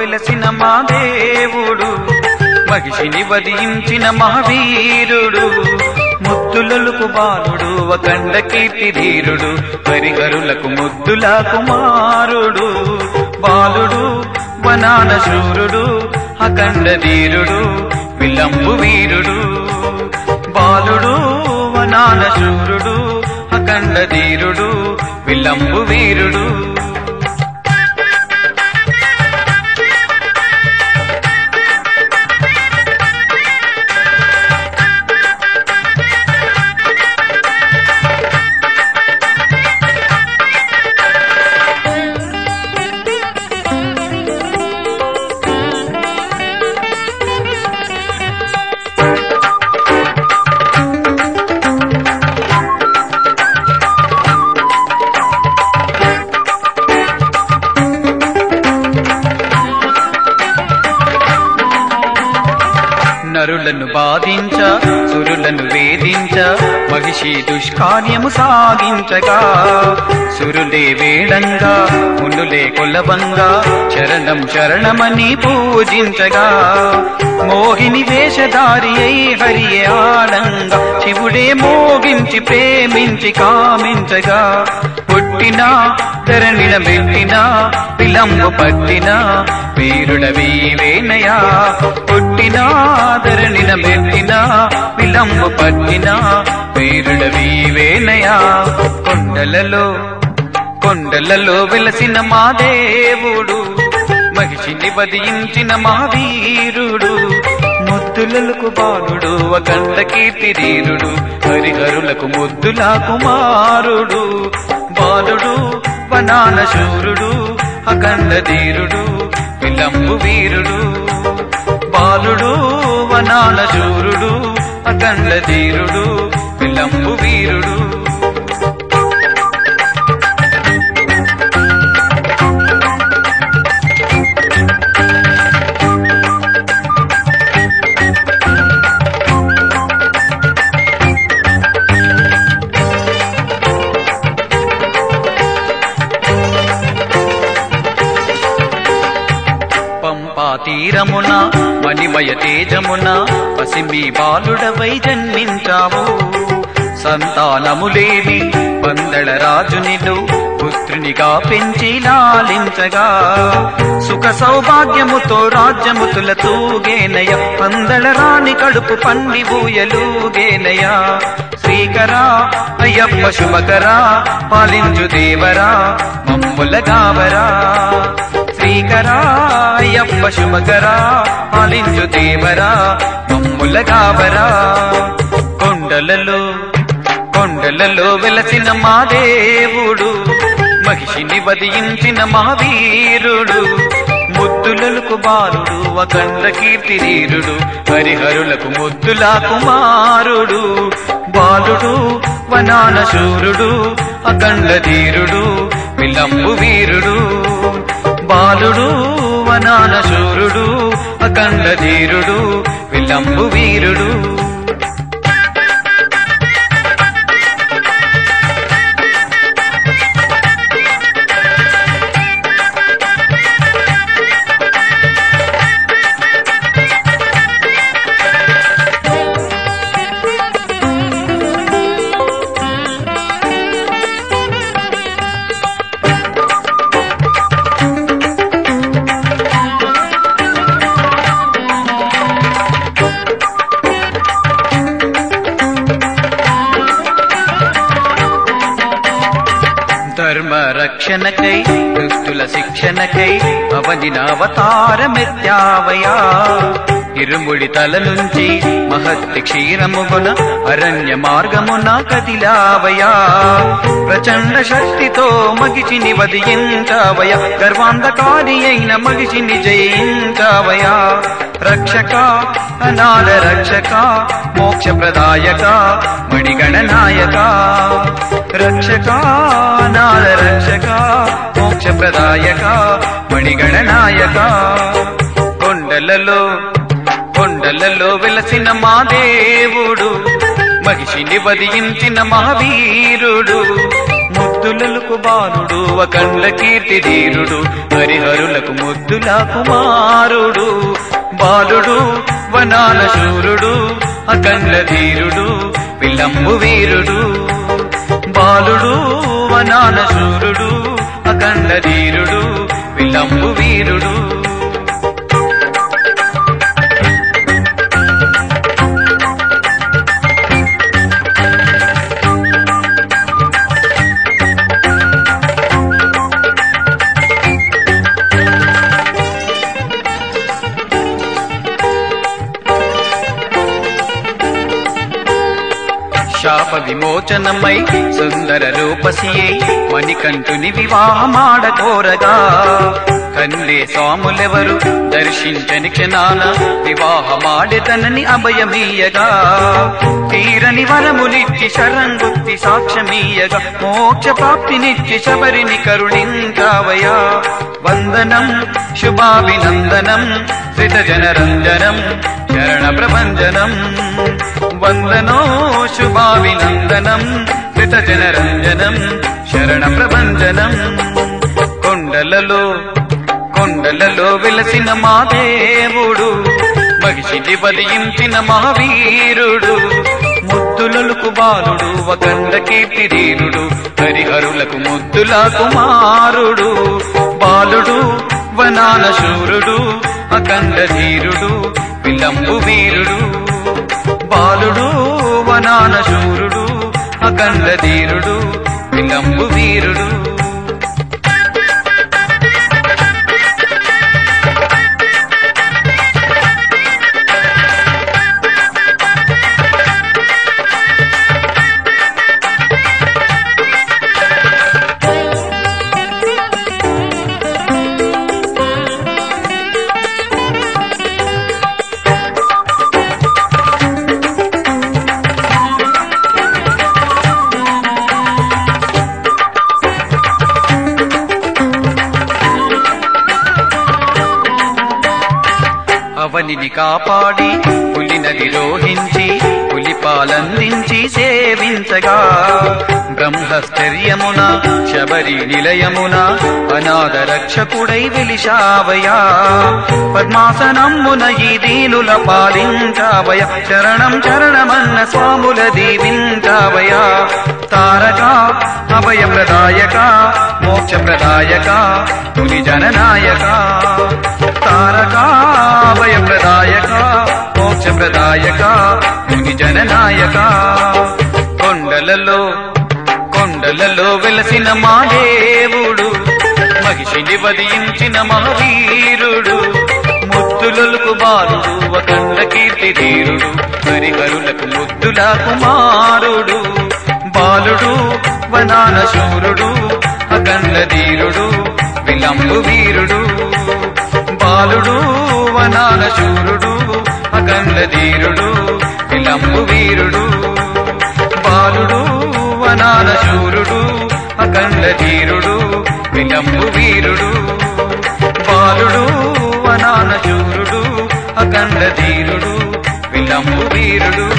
వెలసిన మా దేవుడు మహిషిని వధించిన మహావీరుడు ముద్దులకు బాలుడు అఖండ కీర్తి ధీరుడు హరిహరులకు ముద్దుల కుమారుడు బాలుడు వనాన శూరుడు అఖండ ధీరుడు విలంబు వీరుడు బాలుడు వనాన శూరుడు అఖండ ధీరుడు విలంబు వీరుడు నరులను బాధించ సురులను వేధించ మహిషి దుష్కార్యము సాగించగా సురులే వేళంగా మునులే కొలవంగా శరణం శరణమని పూజించగా మోహిని వేషధారి అయి హరియే ఆడంగా శివుడే మోగించి ప్రేమించి కామించగా పుట్టిన ధరణిన మెట్టిన విలంబు పట్టిన వీరుడవీవేనయా పుట్టిన ధరణిన మెట్టిన విలంబు పట్టిన వీరుడవీవేనయా కొండలలో కొండలలో వెలసిన మా దేవుడు మహిషిని వధించిన మా వీరుడు ముద్దులకు బాలుడు అఖండ కీర్తి ధీరుడు హరిహరులకు ముద్దుల కుమారుడు బాలుడు వనాన శూరుడు అఖండ ధీరుడు విలంబు వీరుడు బాలుడు వనాన శూరుడు అఖండ ధీరుడు విలంబు వీరుడు పంపా తీరమున మణిమయ తేజమున పసిమి బాలుడవై జన్మించావు సంతానము లేని పందళ రాజునిలో పుత్రునిగా పెంచి లాలించగా సుఖ సౌభాగ్యముతో రాజ్యముతుల తూగేనయ పందళ రాణి కడుపు పండి ఊయలుగేనయ శ్రీకరా అయ్యప్ప శుభకరా పాలించు దేవరా మమ్ముల గావరా శ్రీకరా అయ్యప్ప శుభకరా పాలించు దేవరా మమ్ముల గావరా కొండలలో కొండలలో వెలసిన మా దేవుడు మహిషిని వధించిన మా వీరుడు ముద్దులకు బాలుడు అఖండ కీర్తి ధీరుడు హరిహరులకు ముద్దుల కుమారుడు బాలుడు వనాన శూరుడు అఖండ ధీరుడు విలంబు వీరుడు బాలుడు వనాన శూరుడు అఖండ ధీరుడు విలంబు వీరుడు ధర్మ రక్షణకై దుస్తుల శిక్షణకై అవనిన అవతారమెత్యావయా ఇరుముడి తల నుంచి మహత్తి క్షీరముగున అరణ్య మార్గమున కదిలావయా ప్రచండ శక్తితో మగిచిని వదియించావయ గర్వాంధకారి అయిన మగిచిని జయించావయా రక్షక అనాథ రక్షక మోక్ష ప్రదాయక మణిగణనాయక రక్షక అనాథ రక్షక మోక్ష ప్రదాయక మణిగణనాయక కొండలలో కొండలలో వెలసిన మా దేవుడు మహిషిని వధించిన మహావీరుడు ముద్దు ముద్దులకు బాలుడు అఖండ కీర్తి ధీరుడు హరిహరులకు ముద్దుల కుమారుడు బాలుడు వనాల శూరుడు అఖండ ధీరుడు విలంబు వీరుడు బాలుడు వనాల శూరుడు అఖండ ధీరుడు విలంబు వీరుడు శాప విమోచనమై సుందర రూపసియై మణికంఠుని వివాహమాడ కోరగా కన్లే స్వాములెవరు దర్శించని క్షణాన వివాహమాడెతనని అభయమీయగా తీరని వరములిచ్చి శరంగుత్తి సాక్ష్యమీయగా మోక్ష ప్రాప్తినిచ్చి శబరిని కరుణించావయా వందనం శుభాభినందనం శ్రిత జనరంజనం శరణ ప్రభంజనం వందనో శుభాభినందనం శ్రిత జనరంజనం శరణ ప్రభంజనం కొండలలో కొండలలో వెలసిన మా దేవుడు మగిషిని బలించిన మహావీరుడు ముద్దులకు బాలుడు వకండ కీర్తిధీరుడు హరిహరులకు ముద్దుల కుమారుడు బాలుడు వనాల శూరుడు అఖండ ధీరుడు విలంబు వీరుడు బాలుడు వనాన శూరుడు అఖండ ధీరుడు విలంబు వీరుడు అవనిని కాపాడి పులినది రోహించి పులిపాలందించి సేవించగా బ్రహ్మస్థర్యమున శబరి నిలయమున అనాథ రక్షకుడై వెలిశావయా పద్మాసనమ్మున ఈ దీనుల పాలించావయ శరణం చరణమన్న స్వాముల దీవించావయా తారక అభయ ప్రదాయక మోక్ష ప్రదాయక పులి జననాయక తారక అభయ ప్రదాయక మోక్ష ప్రదాయక ముని జననాయక కొండలలో కొండలలో వెలసిన మా దేవుడు మహిషిని వధించిన మహావీరుడు ముద్దులకు బాలుడు వకండ కీర్తి ధీరుడు హరిహరులకు ముద్దుల కుమారుడు బాలుడు వనాన శూరుడు అఖండ ధీరుడు విలంబు వీరుడు బాలుడు వనాల శూరుడు అఖండ ధీరుడు విలంబు వీరుడు బాలుడు వనాల శూరుడు అఖండ ధీరుడు విలంబు వీరుడు బాలుడు వనాల శూరుడు అఖండ ధీరుడు విలంబు వీరుడు